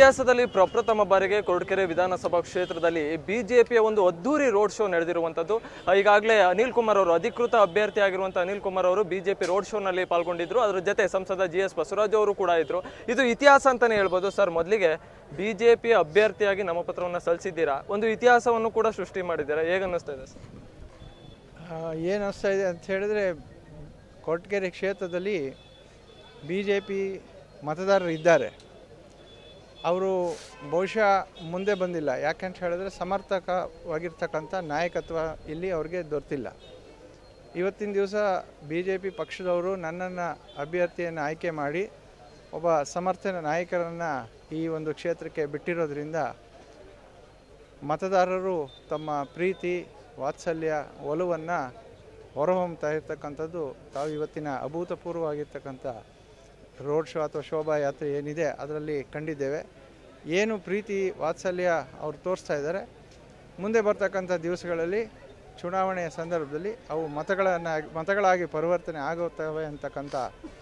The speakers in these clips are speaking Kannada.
ಇತಿಹಾಸದಲ್ಲಿ ಪ್ರಪ್ರಥಮ ಬಾರಿಗೆ ಕೊರಟಗೆರೆ ವಿಧಾನಸಭಾ ಕ್ಷೇತ್ರದಲ್ಲಿ ಬಿಜೆಪಿಯ ಒಂದು ಅದ್ದೂರಿ ರೋಡ್ ಶೋ ನಡೆದಿರುವಂತದ್ದು ಈಗಾಗಲೇ ಅನಿಲ್ ಕುಮಾರ್ ಅವರು ಅಧಿಕೃತ ಅಭ್ಯರ್ಥಿ ಆಗಿರುವಂತಹ ಅನಿಲ್ ಕುಮಾರ್ ಅವರು ಬಿಜೆಪಿ ರೋಡ್ ಶೋನಲ್ಲಿ ಪಾಲ್ಗೊಂಡಿದ್ರು ಅದರ ಜೊತೆ ಸಂಸದ ಜಿ ಎಸ್ ಬಸವರಾಜ್ ಅವರು ಕೂಡ ಇದ್ರು ಇದು ಇತಿಹಾಸ ಅಂತಾನೆ ಹೇಳ್ಬೋದು ಸರ್ ಮೊದಲಿಗೆ ಬಿಜೆಪಿ ಅಭ್ಯರ್ಥಿಯಾಗಿ ನಾಮಪತ್ರವನ್ನು ಸಲ್ಲಿಸಿದ್ದೀರಾ ಒಂದು ಇತಿಹಾಸವನ್ನು ಕೂಡ ಸೃಷ್ಟಿ ಮಾಡಿದ್ದೀರಾ ಹೇಗೆ ಅನ್ನಿಸ್ತಾ ಇದೆ ಸರ್ ಏನು ಅನಿಸ್ತಾ ಇದೆ ಅಂತ ಹೇಳಿದ್ರೆ ಕೊರಟಗೆರೆ ಕ್ಷೇತ್ರದಲ್ಲಿ ಬಿ ಜೆ ಪಿ ಮತದಾರರು ಇದ್ದಾರೆ ಅವರು ಬಹುಶಃ ಮುಂದೆ ಬಂದಿಲ್ಲ ಯಾಕಂತ ಹೇಳಿದ್ರೆ ಸಮರ್ಥಕವಾಗಿರ್ತಕ್ಕಂಥ ನಾಯಕತ್ವ ಇಲ್ಲಿ ಅವ್ರಿಗೆ ದೊರೆತಿಲ್ಲ ಇವತ್ತಿನ ದಿವಸ ಬಿ ಜೆ ಪಿ ಪಕ್ಷದವರು ನನ್ನನ್ನು ಅಭ್ಯರ್ಥಿಯನ್ನು ಆಯ್ಕೆ ಮಾಡಿ ಒಬ್ಬ ಸಮರ್ಥ ನಾಯಕರನ್ನು ಈ ಒಂದು ಕ್ಷೇತ್ರಕ್ಕೆ ಬಿಟ್ಟಿರೋದ್ರಿಂದ ಮತದಾರರು ತಮ್ಮ ಪ್ರೀತಿ ವಾತ್ಸಲ್ಯ ಒಲವನ್ನು ಹೊರಹೊಮ್ತಾ ಇರ್ತಕ್ಕಂಥದ್ದು ತಾವು ಇವತ್ತಿನ ಅಭೂತಪೂರ್ವವಾಗಿರ್ತಕ್ಕಂಥ ರೋಡ್ ಶೋ ಅಥವಾ ಶೋಭಾಯಾತ್ರೆ ಏನಿದೆ ಅದರಲ್ಲಿ ಕಂಡಿದ್ದೇವೆ ಏನು ಪ್ರೀತಿ ವಾತ್ಸಲ್ಯ ಅವ್ರು ತೋರಿಸ್ತಾ ಇದ್ದಾರೆ ಮುಂದೆ ಬರ್ತಕ್ಕಂಥ ದಿವಸಗಳಲ್ಲಿ ಚುನಾವಣೆಯ ಸಂದರ್ಭದಲ್ಲಿ ಅವು ಮತಗಳನ್ನು ಮತಗಳಾಗಿ ಪರಿವರ್ತನೆ ಆಗುತ್ತವೆ ಅಂತಕ್ಕಂಥ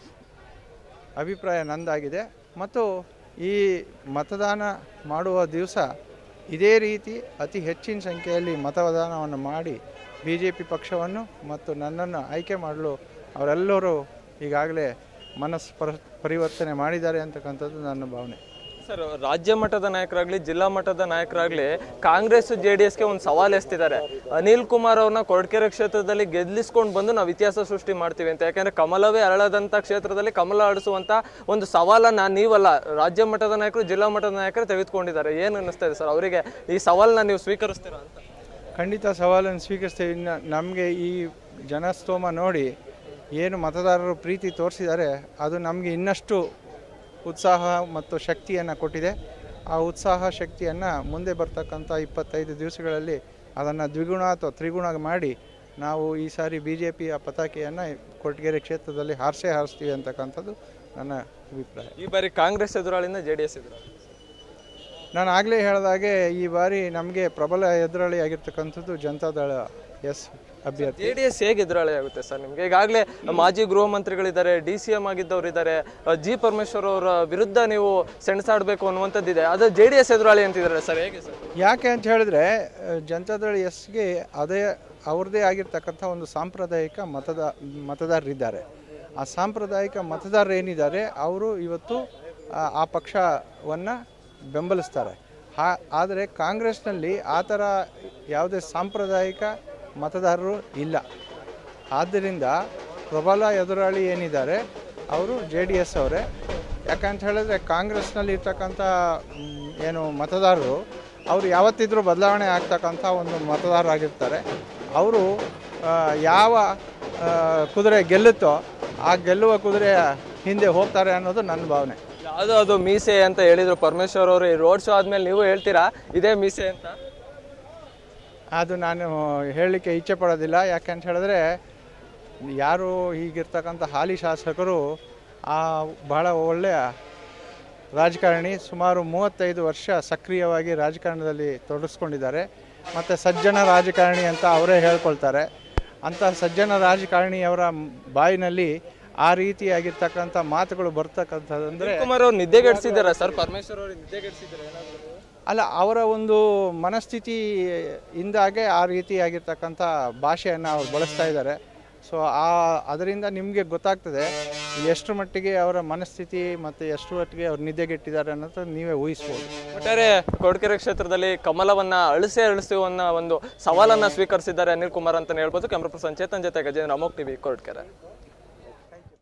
ಅಭಿಪ್ರಾಯ ನಂದಾಗಿದೆ ಮತ್ತು ಈ ಮತದಾನ ಮಾಡುವ ದಿವಸ ಇದೇ ರೀತಿ ಅತಿ ಹೆಚ್ಚಿನ ಸಂಖ್ಯೆಯಲ್ಲಿ ಮತದಾನವನ್ನು ಮಾಡಿ ಬಿ ಜೆ ಪಿ ಪಕ್ಷವನ್ನು ಮತ್ತು ನನ್ನನ್ನು ಆಯ್ಕೆ ಮಾಡಲು ಅವರೆಲ್ಲರೂ ಈಗಾಗಲೇ ಮನಸ್ಸು ಪರ ಪರಿವರ್ತನೆ ಮಾಡಿದ್ದಾರೆ ಅಂತಕ್ಕಂಥದ್ದು ನನ್ನ ಭಾವನೆ ಸರ್ ರಾಜ್ಯ ಮಟ್ಟದ ನಾಯಕರಾಗ್ಲಿ ಜಿಲ್ಲಾ ಮಟ್ಟದ ನಾಯಕರಾಗ್ಲಿ ಕಾಂಗ್ರೆಸ್ ಜೆ ಡಿ ಎಸ್ಗೆ ಒಂದು ಸವಾಲು ಎಸ್ತಿದ್ದಾರೆ ಅನಿಲ್ ಕುಮಾರ್ ಅವ್ರನ್ನ ಕೊರಟಗೆರೆ ಕ್ಷೇತ್ರದಲ್ಲಿ ಗೆಲ್ಲಿಸ್ಕೊಂಡು ಬಂದು ನಾವು ಇತಿಹಾಸ ಸೃಷ್ಟಿ ಮಾಡ್ತೀವಿ ಅಂತ ಯಾಕಂದ್ರೆ ಕಮಲವೇ ಅರಳದಂತ ಕ್ಷೇತ್ರದಲ್ಲಿ ಕಮಲ ಆಡಿಸುವಂತ ಒಂದು ಸವಾಲನ್ನ ನೀವಲ್ಲ ರಾಜ್ಯ ಮಟ್ಟದ ನಾಯಕರು ಜಿಲ್ಲಾ ಮಟ್ಟದ ನಾಯಕರು ತೆಗೆದುಕೊಂಡಿದ್ದಾರೆ ಏನು ಅನ್ನಿಸ್ತಾ ಇದೆ ಸರ್ ಅವರಿಗೆ ಈ ಸವಾಲನ್ನ ನೀವು ಸ್ವೀಕರಿಸ್ತೀರಾ ಅಂತ ಖಂಡಿತ ಸವಾಲನ್ನು ಸ್ವೀಕರಿಸ್ತೇವೆ ಇನ್ನು ನಮಗೆ ಈ ಜನಸ್ತೋಮ ನೋಡಿ ಏನು ಮತದಾರರು ಪ್ರೀತಿ ತೋರಿಸಿದ್ದಾರೆ ಅದು ನಮಗೆ ಇನ್ನಷ್ಟು ಉತ್ಸಾಹ ಮತ್ತು ಶಕ್ತಿಯನ್ನು ಕೊಟ್ಟಿದೆ ಆ ಉತ್ಸಾಹ ಶಕ್ತಿಯನ್ನು ಮುಂದೆ ಬರ್ತಕ್ಕಂಥ ಇಪ್ಪತ್ತೈದು ದಿವಸಗಳಲ್ಲಿ ಅದನ್ನು ದ್ವಿಗುಣ ಅಥವಾ ತ್ರಿಗುಣ ಮಾಡಿ ನಾವು ಈ ಸಾರಿ ಬಿ ಜೆ ಪಿಯ ಪತಾಕೆಯನ್ನು ಕೊರಟಗೆರೆ ಕ್ಷೇತ್ರದಲ್ಲಿ ಹಾರಿಸೇ ಹಾರಿಸ್ತೀವಿ ಅಂತಕ್ಕಂಥದ್ದು ನನ್ನ ಅಭಿಪ್ರಾಯ ಈ ಬಾರಿ ಕಾಂಗ್ರೆಸ್ ಎದುರಾಳಿಂದ ಜೆ ಡಿ ಎಸ್ ಎದುರಾಳಿ ನಾನು ಆಗಲೇ ಹೇಳಿದಾಗೆ ಈ ಬಾರಿ ನಮಗೆ ಪ್ರಬಲ ಎದುರಾಳಿ ಆಗಿರ್ತಕ್ಕಂಥದ್ದು ಜನತಾದಳ ಎಸ್ ಅಭ್ಯರ್ಥಿ ಜೆ ಡಿ ಎಸ್ ಹೇಗೆ ಎದುರಾಳಿ ಆಗುತ್ತೆ ಸರ್ ನಿಮ್ಗೆ ಈಗಾಗಲೇ ಮಾಜಿ ಗೃಹ ಮಂತ್ರಿಗಳಿದ್ದಾರೆ ಡಿ ಸಿ ಎಂ ಆಗಿದ್ದವ್ರು ಇದ್ದಾರೆ ಜಿ ಪರಮೇಶ್ವರ್ ಅವರ ವಿರುದ್ಧ ನೀವು ಸೆಣಸಾಡಬೇಕು ಅನ್ನುವಂಥದ್ದಿದೆ ಅದು ಜೆ ಡಿ ಎಸ್ ಎದುರಾಳಿ ಅಂತಿದ್ದಾರೆ ಸರ್ ಹೇಗೆ ಸರ್ ಯಾಕೆ ಅಂತ ಹೇಳಿದ್ರೆ ಅಹ್, ಜನತಾದಳ ಎಸ್ಗೆ ಅದೇ ಅವ್ರದ್ದೇ ಆಗಿರ್ತಕ್ಕಂಥ ಒಂದು ಸಾಂಪ್ರದಾಯಿಕ ಮತದ ಮತದಾರರಿದ್ದಾರೆ ಆ ಸಾಂಪ್ರದಾಯಿಕ ಮತದಾರರು ಏನಿದ್ದಾರೆ ಅವರು ಇವತ್ತು ಆ ಆ ಪಕ್ಷವನ್ನು ಬೆಂಬಲಿಸ್ತಾರೆ ಹಾ ಆದರೆ ಕಾಂಗ್ರೆಸ್ನಲ್ಲಿ ಆ ಥರ ಯಾವುದೇ ಸಾಂಪ್ರದಾಯಿಕ ಮತದಾರರು ಇಲ್ಲ ಆದ್ದರಿಂದ ಪ್ರಬಲ ಎದುರಾಳಿ ಏನಿದ್ದಾರೆ ಅವರು ಜೆ ಡಿ ಎಸ್ ಅವರೇ ಯಾಕಂತ ಹೇಳಿದ್ರೆ ಕಾಂಗ್ರೆಸ್ನಲ್ಲಿ ಇರ್ತಕ್ಕಂಥ ಮ್, ಏನು ಮತದಾರರು ಅವರು ಯಾವತ್ತಿದ್ರೂ ಬದಲಾವಣೆ ಆಗ್ತಕ್ಕಂಥ ಒಂದು ಮತದಾರರಾಗಿರ್ತಾರೆ ಅವರು ಆ, ಯಾವ ಆ, ಕುದುರೆ ಗೆಲ್ಲುತ್ತೋ ಆ ಗೆಲ್ಲುವ ಕುದುರೆಯ ಹಿಂದೆ ಹೋಗ್ತಾರೆ ಅನ್ನೋದು ನನ್ನ ಭಾವನೆ ಯಾವುದು ಅದು ಮೀಸೆ ಅಂತ ಹೇಳಿದ್ರು ಪರಮೇಶ್ವರ್ ಅವರು ಈ ರೋಡ್ ಶೋ ಆದ್ಮೇಲೆ ನೀವು ಹೇಳ್ತೀರಾ ಇದೇ ಮೀಸೆ ಅಂತ ಅದು ನಾನು ಹೇಳಲಿಕ್ಕೆ ಇಚ್ಛೆ ಪಡೋದಿಲ್ಲ ಯಾಕಂತ ಹೇಳಿದ್ರೆ ಯಾರು ಹೀಗಿರ್ತಕ್ಕಂಥ ಹಾಲಿ ಶಾಸಕರು ಆ ಬಹಳ ಒಳ್ಳೆಯ ರಾಜಕಾರಣಿ ಸುಮಾರು ಮೂವತ್ತೈದು ವರ್ಷ ಸಕ್ರಿಯವಾಗಿ ರಾಜಕಾರಣದಲ್ಲಿ ತೊಡಗಿಸ್ಕೊಂಡಿದ್ದಾರೆ ಮತ್ತು ಸಜ್ಜನ ರಾಜಕಾರಣಿ ಅಂತ ಅವರೇ ಹೇಳ್ಕೊಳ್ತಾರೆ ಅಂಥ ಸಜ್ಜನ ರಾಜಕಾರಣಿಯವರ ಬಾಯಿನಲ್ಲಿ ಆ ರೀತಿಯಾಗಿರ್ತಕ್ಕಂಥ ಮಾತುಗಳು ಬರ್ತಕ್ಕಂಥದ್ದಂದರೆ ಕುಮಾರ್ ಅವ್ರು ನಿದ್ದೆಗೆಡ್ಸಿದಾರ ಸರ್ ಪರಮೇಶ್ವರ್ ಅವರು ನಿದ್ದೆಗೆಡ್ಸಿದ್ದಾರೆ ಅಲ್ಲ ಅವರ ಒಂದು ಮನಸ್ಥಿತಿಯಿಂದಾಗೆ ಆ ರೀತಿಯಾಗಿರ್ತಕ್ಕಂಥ ಭಾಷೆಯನ್ನು ಅವ್ರು ಬಳಸ್ತಾ ಇದ್ದಾರೆ ಸೊ ಆ ಅದರಿಂದ ನಿಮಗೆ ಗೊತ್ತಾಗ್ತದೆ ಎಷ್ಟು ಮಟ್ಟಿಗೆ ಅವರ ಮನಸ್ಥಿತಿ ಮತ್ತು ಎಷ್ಟು ಮಟ್ಟಿಗೆ ಅವ್ರು ನಿದ್ದೆಗೆಟ್ಟಿದ್ದಾರೆ ಅನ್ನೋದು ನೀವೇ ಊಹಿಸ್ಬೋದು ಒಟ್ಟಾರೆ ಕೊರಟಗೆರೆ ಕ್ಷೇತ್ರದಲ್ಲಿ ಕಮಲವನ್ನ ಅಳಿಸೇ ಅಳಿಸುವ ಅನ್ನೋ ಒಂದು ಸವಾಲನ್ನ ಸ್ವೀಕರಿಸಿದ್ದಾರೆ ಅನಿಲ್ ಕುಮಾರ್ ಅಂತಾನೆ ಹೇಳ್ಬೋದು ಕ್ಯಾಮ್ರಾ ಪರ್ಸನ್ ಚೇತನ್ ಜೊತೆ ಗಜೇಂದ್ರ ಅಮೋಕ್ ಟಿವಿ ಕೊರಟಗೆರೆ